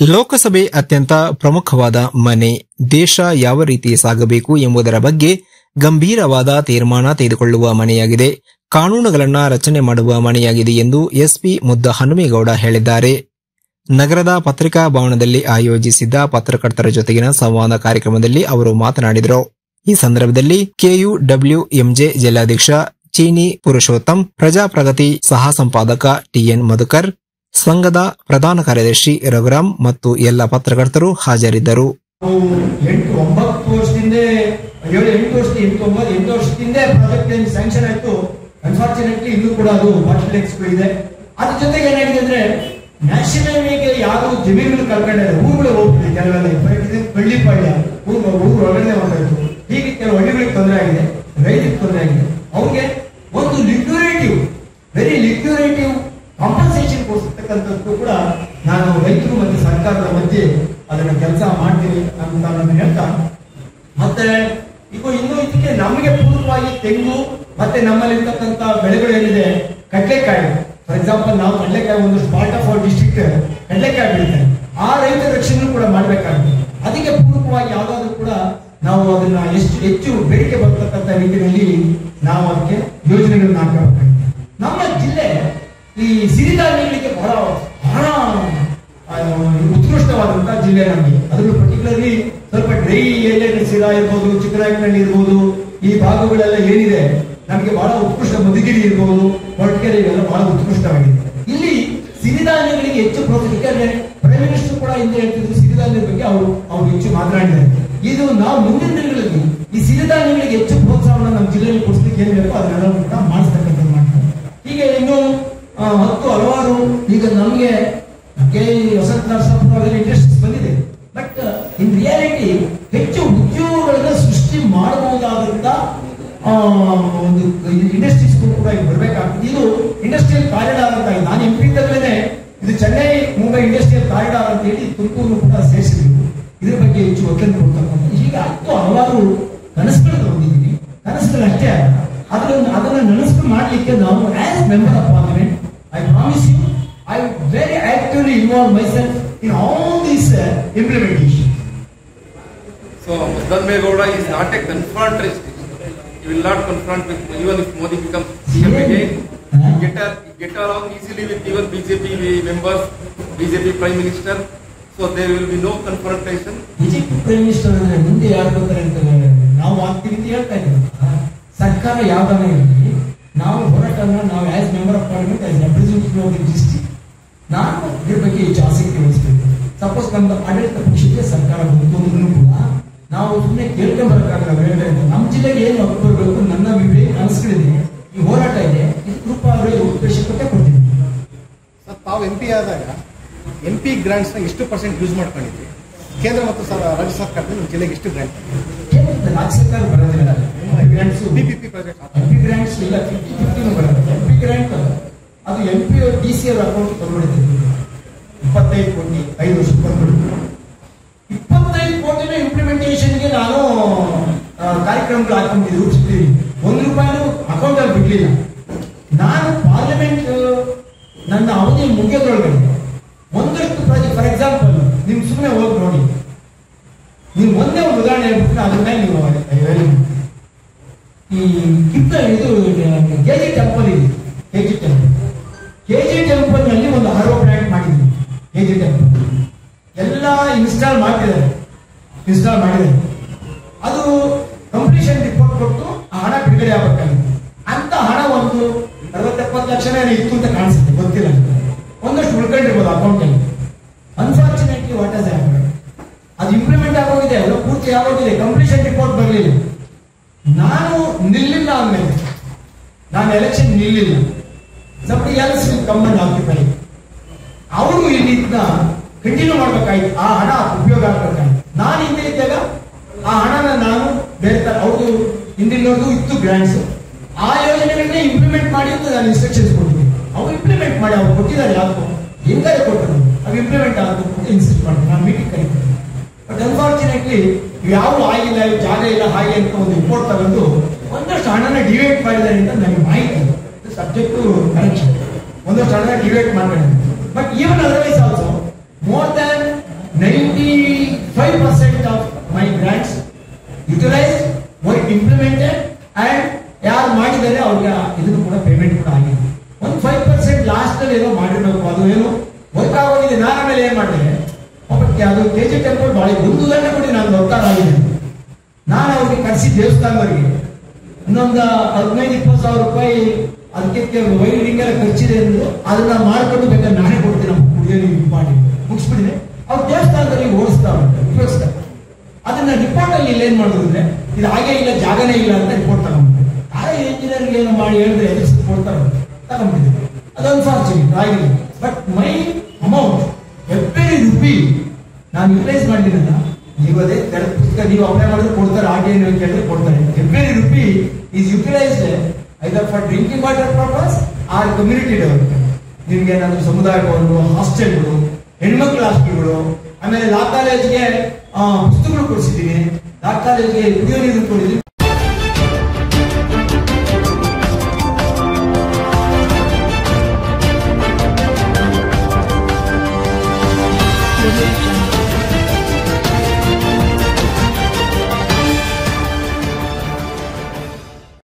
ಲೋಕಸಭೆ ಅತ್ಯಂತ ಪ್ರಮುಖವಾದ ಮನೆ ದೇಶ ಯಾವ ರೀತಿ ಸಾಗಬೇಕು ಎಂಬುದರ ಬಗ್ಗೆ ಗಂಭೀರವಾದ ತೀರ್ಮಾನ ತೆಗೆದುಕೊಳ್ಳುವ ಮನೆಯಾಗಿದೆ ಕಾನೂನುಗಳನ್ನ ರಚನೆ ಮಾಡುವ ಮನೆಯಾಗಿದೆ ಎಂದು ಎಸ್ಪಿ ಮುದ್ದ ಹನುಮೇಗೌಡ ಹೇಳಿದ್ದಾರೆ ನಗರದ ಪತ್ರಿಕಾ ಭವನದಲ್ಲಿ ಆಯೋಜಿಸಿದ್ದ ಪತ್ರಕರ್ತರ ಜೊತೆಗಿನ ಸಂವಾದ ಕಾರ್ಯಕ್ರಮದಲ್ಲಿ ಅವರು ಮಾತನಾಡಿದರು ಈ ಸಂದರ್ಭದಲ್ಲಿ ಕೆಯುಡಬ್ಲ್ಯೂಎಂಜೆ ಜಿಲ್ಲಾಧ್ಯಕ್ಷ ಚೀನಿ ಪುರುಷೋತ್ತಮ್ ಪ್ರಜಾಪ್ರಗತಿ ಸಹ ಸಂಪಾದಕ ಟಿಎನ್ ಮಧುಕರ್ ಸಂಘದ ಪ್ರಧಾನ ಕಾರ್ಯದರ್ಶಿ ರಘುರಾಮ್ ಮತ್ತು ಎಲ್ಲ ಪತ್ರಕರ್ತರು ಹಾಜರಿದ್ದರು ನಾವು ಎಂಟು ಒಂಬತ್ತು ವರ್ಷದಿಂದ ಏಳು ಎಂಟು ವರ್ಷ ಎಂಟು ಒಂಬತ್ತು ಎಂಟು ವರ್ಷದಿಂದ ಪ್ರಾಜೆಕ್ಟ್ ಏನು ಸ್ಯಾಂಕ್ಷನ್ ಆಯ್ತು ಅನ್ಫಾರ್ಚುನೇಟ್ಲಿ ಇನ್ನೂ ಕೂಡ ಅದು ಬಾಟಲ್ ಇದೆ ಅದ್ರ ಜೊತೆಗೆ ಏನಾಗಿದೆ ಅಂದ್ರೆ ನ್ಯಾಷನಲ್ ವೇಗೆ ಯಾರು ಜಮೀನುಗಳು ಕಳ್ಕೊಂಡಿದ್ದಾರೆ ಊರುಗಳು ಹೋಗ್ತಿದೆ ಕೆಲವೆಲ್ಲ ಫಾರ್ ಎಕ್ಸಾಂಪಲ್ ಬಳ್ಳಿಪಾಳ್ಯ ಊರು ಊರು ಒಳಗಡೆ ಹೊರಟಾಯ್ತು ಹೀಗೆ ಕೆಲವು ಹಳ್ಳಿಗಳಿಗೆ ತೊಂದರೆ ಆಗಿದೆ ರೈತರಿಗೆ ತೊಂದರೆ ಆಗಿದೆ ಅವ್ರಿಗೆ ಒಂದು ಲಿಕ್ಯೂರೇಟಿವ್ ವೆರಿ ಲಿಕ್ಯೂರೇಟಿವ್ ಕಾಂಪನ್ಸೇಷನ್ ಕೊಡ್ತಕ್ಕಂಥದ್ದು ಕೂಡ ನಾನು ರೈತರು ಮತ್ತು ಸರ್ಕಾರದ ಮಧ್ಯೆ ಅದನ್ನ ಕೆಲಸ ಮಾಡ್ತೀನಿ ಅಂತ ನಾನು ಹೇಳ್ತಾ ಮತ್ತೆ ಈಗ ಇನ್ನು ಇದಕ್ಕೆ ನಮಗೆ ಪೂರ್ವವಾಗಿ ತೆಂಗು ಮತ್ತೆ ನಮ್ಮಲ್ಲಿರ್ತಕ್ಕಂಥ ಬೆಳೆಗಳು ಏನಿದೆ ಕಡಲೆಕಾಯಿ ಫಾರ್ ಎಕ್ಸಾಂಪಲ್ ನಾವು ಕಡಲೆಕಾಯಿ ಒಂದು ಪಾರ್ಟ್ ಆಫ್ ಅವರ್ ಡಿಸ್ಟ್ರಿಕ್ಟ್ ಕಡಲೆಕಾಯಿ ಬೆಳೀತಾರೆ ಆ ರೈತರ ರಕ್ಷಣೆ ಕೂಡ ಮಾಡಬೇಕಾಗುತ್ತೆ ಅದಕ್ಕೆ ಪೂರ್ವಕವಾಗಿ ಯಾವ್ದಾದ್ರು ಕೂಡ ನಾವು ಅದನ್ನ ಎಷ್ಟು ಹೆಚ್ಚು ಬೇಡಿಕೆ ಬರ್ತಕ್ಕಂಥ ರೀತಿಯಲ್ಲಿ ನಾವು ಅದಕ್ಕೆ ಯೋಜನೆಗಳನ್ನ ಹಾಕಬೇಕಾಗುತ್ತೆ ನಮ್ಮ ಜಿಲ್ಲೆ ಈ ಸಿರಿಧಾನ್ಯಗಳಿಗೆ ಬಹಳ ಬಹಳ ಆ, ಉತ್ಕೃಷ್ಟವಾದಂತಹ ಜಿಲ್ಲೆ ನಮಗೆ ಅದರಲ್ಲೂ ಪರ್ಟಿಕ್ಯುಲರ್ಲಿ ಸ್ವಲ್ಪ ಡ್ರೈ ಏರಿಯಾ ಸಿರಾ ಇರ್ಬೋದು ಚಿಕ್ಕನಾಯಕನಹಳ್ಳಿ ಇರ್ಬೋದು ಈ ಭಾಗಗಳೆಲ್ಲ ಏನಿದೆ ನಮಗೆ ಬಹಳ ಉತ್ಕೃಷ್ಟ ಮಧುಗಿರಿ ಇರ್ಬೋದು ಹೊರಟಕೆರೆ ಇವೆಲ್ಲ ಬಹಳ ಉತ್ಕೃಷ್ಟವಾಗಿದೆ ಇಲ್ಲಿ ಸಿರಿಧಾನ್ಯಗಳಿಗೆ ಹೆಚ್ಚು ಪ್ರೋತ್ಸಾಹ ಯಾಕಂದ್ರೆ ಪ್ರೈಮ್ ಮಿನಿಸ್ಟರ್ ಕೂಡ ಹಿಂದೆ ಹೇಳ್ತಿದ್ರು ಸಿರಿಧಾನ್ಯದ ಬಗ್ಗೆ ಅವರು ಅವ್ರು ಹೆಚ್ಚು ಮಾತನಾಡಿದ್ದಾರೆ ಇದು ನಾವು ಮುಂದಿನ ದಿನಗಳಲ್ಲಿ ಈ ಸಿರಿಧಾನ್ಯಗಳಿಗೆ ಹೆಚ್ಚು ಪ್ರೋತ್ಸಾಹವನ್ನು ನಮ್ಮ ಜಿಲ್ಲೆಯಲ್ಲಿ ಕೊಡಿಸ್ಲಿಕ್ಕೆ ಏನ್ ಬೇಕೋ ಅದನ್ನೆಲ್ಲ ಕೂಡ ಮಾಡಿಸ್ತಕ್ಕಂಥದ್ದು ಮಾಡ್ತಾರೆ ಹೀಗೆ ಇನ್ನು ಆ, ಹತ್ತು ಹಲವಾರು ಈಗ ನಮಗೆ ಕೆ ವಸಂತ ನರಸಾಪುರದಲ್ಲಿ ಇಂಡಸ್ಟ್ರೀಸ್ ಬಂದಿದೆ ಬಟ್ ಇನ್ ರಿಯಾಲಿಟಿ ಹೆಚ್ಚು ಉದ್ಯೋಗಗಳನ್ನ ಸೃಷ್ಟಿ ಮಾಡಬಹುದಾದಂತ ಆ, ಒಂದು ಇಂಡಸ್ಟ್ರೀಸ್ ಕೂಡ ಈಗ ಬರಬೇಕಾಗ್ತದೆ ಇದು ಇಂಡಸ್ಟ್ರಿಯಲ್ ಕಾರಿಡಾರ್ ಅಂತ ಇದೆ. ನಾನು ಎಂ ಪಿ ಇದ್ದಾಗಲೇ ಇದು ಚೆನ್ನೈ ಮುಂಬೈ ಇಂಡಸ್ಟ್ರಿಯಲ್ ಕಾರಿಡಾರ್ ಅಂತ ಹೇಳಿ ತುಮಕೂರು ಕೂಡ ಸೇರಿಸಿದ್ರು ಇದ್ರ ಬಗ್ಗೆ ಹೆಚ್ಚು ಒತ್ತನ್ನು ಕೊಡ್ತಕ್ಕಂಥ ಹೀಗೆ ಹತ್ತು ಹಲವಾರು ಕನಸುಗಳನ್ನು ಹೊಂದಿದ್ದೀನಿ ಕನಸುಗಳು ಅಷ್ಟೇ ಅಲ್ಲ ಅದನ್ನು ಅದನ್ನ ನನಸು ಮಾಡಲಿಕ್ಕೆ ನಾವು as member of parliament I promise you I very actively involve myself in all these implementation So Dharmegowda is not a confrontation. He will not confront with even if Modi becomes CM again. He get, a, get along easily with even BJP members, BJP Prime Minister. So there will be no confrontation. BJP prime minister ಅಂದ್ರೆ ಮುಂದೆ ಯಾರು ಬರ್ತಾರೆ ಅಂತ ನಾವು ಆಗ್ತೀವಿ ಅಂತ ಹೇಳ್ತಾ ಇದ್ದೀವಿ ಸರ್ಕಾರ ಯಾವ್ದಾನ ಇರಲಿ ನಾವು ಹೋರಾಟನ ನಾವು as member of parliament as representative of the district ನಾನು ಇದ್ರ ಬಗ್ಗೆ ಹೆಚ್ಚು ಆಸಕ್ತಿ ವಹಿಸಬೇಕು ಸಪೋಸ್ ನಮ್ದು ಆಡಳಿತ ಪಕ್ಷಕ್ಕೆ ಸರ್ಕಾರ ಬಂತು ಅಂದ್ರೂ ಕೂಡ ನಾವು ಸುಮ್ಮನೆ ಕೇಳ್ಕೊಂಬರಕ್ಕಾಗಲ್ಲ ಬೇರೆ ನಮ್ಮ ಜಿಲ್ಲೆಗೆ ಏನು ಹಕ್ಕು ಬರಬೇಕು ನನ್ನ ವಿವೇಕ ಕನಸುಗಳಿದೆ ಈ ಹೋರಾಟ ಇದೆ ಇದು ರೂಪ ಅವರಿಗೆ ಉದ್ದೇಶ ಕೊಟ್ಟೆ ಕೊಡ್ತೀನಿ ಸರ್ ತಾವು ಎಂ ಪಿ ಆದಾಗ ಎಂ ಪಿ ಗ್ರಾಂಟ್ಸ್ನ ಎಷ್ಟು ಪರ್ಸೆಂಟ್ ಯೂಸ್ ಮಾಡ್ಕೊಂಡಿದ್ರಿ ಕೇಂದ್ರ ಮತ್ತು ಸ- ರಾಜ್ಯ ಸರ್ಕಾರದಿಂದ ನಿಮ್ಮ ಜಿಲ್ಲೆಗೆ ಎಷ್ಟು ಗ್ರಾಂಟ್ ಕೇವಲ ರಾಜ್ಯ ಸರ್ಕಾರ ಬರೋದಿಲ್ಲ grants P P P project M P grants ಇಲ್ಲ ಫಿಫ್ಟಿ ಫಿಫ್ಟಿನೂ ಬರುತ್ತೆ ಎಂ ಪಿ ಗ್ರಾಂಟ್ ಅದು ಎಂ ಪಿ ಡಿ ಸಿ ಅವ್ರ ಅಕೌಂಟ್ ತಗೊಂಡಿದ್ದೀವಿ ಇಪ್ಪತ್ತೈದು ಕೋಟಿ ಐದು ವರ್ಷ ಬಂದ್ಬಿಟ್ಟು ಇಪ್ಪತ್ತೈದು ಕೋಟಿನ ಇಂಪ್ಲಿಮೆಂಟೇಷನ್ಗೆ ನಾನು ಆ, ಕಾರ್ಯಕ್ರಮಗಳು ಹಾಕೊಂಡಿದ್ದು ರೂಪಿಸ್ತೀವಿ ಒಂದು ರೂಪಾಯಿನೂ ಅಕೌಂಟ್ ಅಲ್ಲಿ ಬಿಡ್ಲಿಲ್ಲ ನಾನು ಪಾರ್ಲಿಮೆಂಟ್ ನನ್ನ ಅವಧಿ ಮುಗಿಯೋದ್ರೊಳಗಡೆ ಒಂದಷ್ಟು ಪ್ರಾಜೆಕ್ಟ್ ಫಾರ್ ಎಕ್ಸಾಂಪಲ್ ನಿಮ್ ಸುಮ್ಮನೆ ಹೋಗಿ ನೋಡಿ ನೀವು ಒಂದೇ ಒಂದು ಉದಾಹರಣೆ ಹೇಳ್ಬಿಟ್ಟು ಅದ್ರ ಮೇಲೆ ನೀವು ಹೇಳಿ ಈ ಕಿತ್ತ ಇದು ಕೆಜಿ ಟೆಂಪಲ್ ಇದೆ ಕೆಜಿ ಟೆಂಪಲ್ ಕೆಜಿ ಟೆಂಪಲ್ ನಲ್ಲಿ ಒಂದು ಆರೋ ಪ್ಲಾಂಟ್ ಮಾಡಿದ್ವಿ ಕೆಜಿ ಟೆಂಪಲ್ ಎಲ್ಲ ಇನ್ಸ್ಟಾಲ್ ಮಾಡ್ತಿದ್ದಾರೆ ಇನ್ಸ್ಟಾಲ್ ಮಾಡಿದ್ದಾರೆ ಅದು ಕಂಪ್ಲೀಷನ್ ರಿಪೋರ್ಟ್ ಕೊಟ್ಟು ಆ ಹಣ ಬಿಡುಗಡೆ ಆಗಬೇಕಾಗಿತ್ತು ಅಂತ ಹಣ ಒಂದು ಅರವತ್ತೆಪ್ಪತ್ತು ಲಕ್ಷನೇ ಇತ್ತು ಅಂತ ಕಾಣಿಸುತ್ತೆ ಗೊತ್ತಿಲ್ಲ ಒಂದಷ್ಟು ಉಳ್ಕೊಂಡಿರ್ಬೋದು ಅಕೌಂಟ್ ಅಲ್ಲಿ ಅನ್ಫಾರ್ಚುನೇಟ್ಲಿ ವಾಟ್ ಆಸ್ ಅದು ಇಂಪ್ಲಿಮೆಂಟ್ ಆಗೋಗಿದೆ ಅದು ಪೂರ್ತಿ ಆಗೋಗಿದೆ ಕಂಪ್ಲೀಷನ್ ರಿಪೋರ್ಟ್ ಬರಲಿಲ್ಲ ನಾನು ನಿಲ್ಲಿಲ್ಲ ಅಂದ್ಮೇಲೆ ನಾನು ಎಲೆಕ್ಷನ್ ನಿಲ್ಲಿಲ್ಲ ಸಬ್ಡಿ ಎಲ್ಸ್ ಕಮ್ಮನ್ ಆಕ್ಯುಪೈ ಅವರು ಇದನ್ನ ಕಂಟಿನ್ಯೂ ಮಾಡ್ಬೇಕಾಯ್ತು ಆ ಹಣ ಉಪಯೋಗ ಆಗ್ಬೇಕಾಯ್ತು ನಾನು ಹಿಂದೆ ಇದ್ದಾಗ ಆ ಹಣನ ನಾನು ಬೇರೆ ತರ ಅವ್ರದ್ದು ಹಿಂದಿನವ್ರದ್ದು ಇತ್ತು ಗ್ರಾಂಟ್ಸ್ ಆ ಯೋಜನೆಗಳನ್ನೇ ಇಂಪ್ಲಿಮೆಂಟ್ ಮಾಡಿ ಅಂತ ನಾನು ಇನ್ಸ್ಟ್ರಕ್ಷನ್ಸ್ ಕೊಟ್ಟಿದ್ದೀನಿ ಅವ್ರು ಇಂಪ್ಲಿಮೆಂಟ್ ಮಾಡಿ ಅವ್ರು ಕೊಟ್ಟಿದ್ದಾರೆ ಯಾಕೋ ಹೆಂಗಾರೆ ಕೊಟ್ಟರು ಅದು ಇಂಪ್ಲಿಮೆಂಟ್ ಆಗಬೇಕು ಅಂತ ಇನ್ಸಿಸ್ಟ್ ಮಾಡ್ತೀನಿ ನಾನು ಮೀಟಿಂಗ್ ಕರೀತೀನಿ ಬಟ್ ಅನ್ಫಾರ್ಚುನೇಟ್ಲಿ ಯಾವ ಆಗಿಲ್ಲ ಇವು ಜಾಗ ಇಲ್ಲ ಹಾಗೆ ಅಂತ ಒಂದು ರಿಪೋರ್ಟ್ ತಗೊಂಡು ಒಂದಷ್ಟು ಹಣನ ಡಿವೈಡ್ ಮಾಡಿದ್ದಾರೆ ಅಂತ ನನಗೆ ಮಾಹಿತಿ ಸಬ್ಜೆಕ್ಟ್ ಕರೆಕ್ಷನ್ ಒಂದಷ್ಟು ಹಣನ ಡಿವೈಡ್ ಮಾಡ್ಕೊಂಡಿದ್ದಾರೆ but even otherwise also more than ninety five percent of my grants utilise work implemented and ಯಾರು ಮಾಡಿದ್ದಾರೆ ಅವ್ರಿಗೆ ಇದನ್ನು ಕೂಡ ಪೇಮೆಂಟ್ ಕೂಡ ಆಗಿದೆ ಒಂದು ಫೈವ್ ಪರ್ಸೆಂಟ್ ಲಾಸ್ಟ್ ಅಲ್ಲಿ ಏನೋ ಮಾಡಿರ್ಬೇಕು ಅದು ಏನು ವರ್ಕ್ ಆಗೋಗಿದೆ ನಾನು ಆಮೇಲೆ ಏನ್ ಮಾಡಿದೆ ಒಬ್ಬಕ್ಕೆ ಅದು ಕೆ ಜಿ ಟೆಂಪಲ್ ಭಾಳ ಒಂದು ಗಂಟೆ ಕೊಡಿ ನಾನು ದೊಡ್ಡ ಆಗಿದೆ ನಾನು ಅವ್ರಿಗೆ ಕರೆಸಿ ದೇವಸ್ಥಾನದವರಿಗೆ ಇನ್ನೊಂದು ಹದಿನೈದು ಇಪ್ಪತ್ತು ಸಾವಿರ ರೂಪಾಯಿ ಅದಕ್ಕೆ ವೈರಿಂಗ್ ಎಲ್ಲ ಖರ್ಚಿದೆ ಎಂದು ಅದನ್ನ ಮಾಡ್ಕೊಂಡು ಬೇಕಾದ್ರೆ ನಾನೇ ಕೊಡ್ತೀನಿ ನಮ್ಮ ಕುಡಿಯೋ ನೀವು ಮಾಡಿ ಮುಗಿಸ್ಬಿಟ್ಟಿದೆ ಅವ್ರು ದೇವಸ್ಥಾನದಲ್ಲಿ ಓಡಿಸ್ತಾ ಉಂಟು ಉಪಯೋಗಿಸ್ತಾರೆ ಅದನ್ನ ರಿಪೋರ್ಟ್ ಅಲ್ಲಿ ಇಲ್ಲಿ ಏನ್ ಮಾಡೋದು ಅಂದ್ರೆ ಇದು ಹಾಗೆ ಇಲ್ಲ ಜಾಗನೇ ಇಲ್ಲ ಅಂತ ರಿಪೋರ್ಟ್ ತಗೊಂಡ್ಬಿಟ್ಟು ಯಾರೇ ಇಂಜಿನಿಯರ್ಗೆ ಏನು ಮಾಡಿ ಹೇಳಿದ್ರೆ ಎದುರಿಸಿ ಕೊಡ್ತಾರೆ ತಗೊಂಡ್ಬಿಟ್ಟಿದೆ ಅದು ಅನ್ಫಾರ್ಚುನೇಟ್ ಆಗಿಲ್ಲ but my amount every rupee ನಾನು ಯುಟಿಲೈಸ್ ಮಾಡಿದ್ದೀನಲ್ಲ ನೀವು ಅದೇ ತೆರೆದ ಪುಸ್ತಕ ನೀವು ಅಪ್ಲೈ ಮಾಡಿದ್ರೆ ಕೊಡ್ತಾರೆ ಹಾಗೆ ಏನು ಅಂತ ಕೇಳಿದ್ರೆ ಕೊಡ್ತಾರೆ every rupee is utilised either for drinking water purpose or community development ನಿಮ್ಗೆ ಏನಾದ್ರು ಸಮುದಾಯ ಭವನಗಳು ಹಾಸ್ಟೆಲ್ಗಳು ಹೆಣ್ಮಕ್ಳ ಹಾಸ್ಟೆಲ್ಗಳು ಆಮೇಲೆ ಲಾ ಕಾಲೇಜ್ಗೆ ಪುಸ್ತಕಗಳು ಕೊಡಿಸಿದ್ದೀನಿ ಲಾ ಕಾಲೇಜ್ಗೆ ಕುಡಿಯೋ ನೀರು ಕೊಡಿದ್ದೀನಿ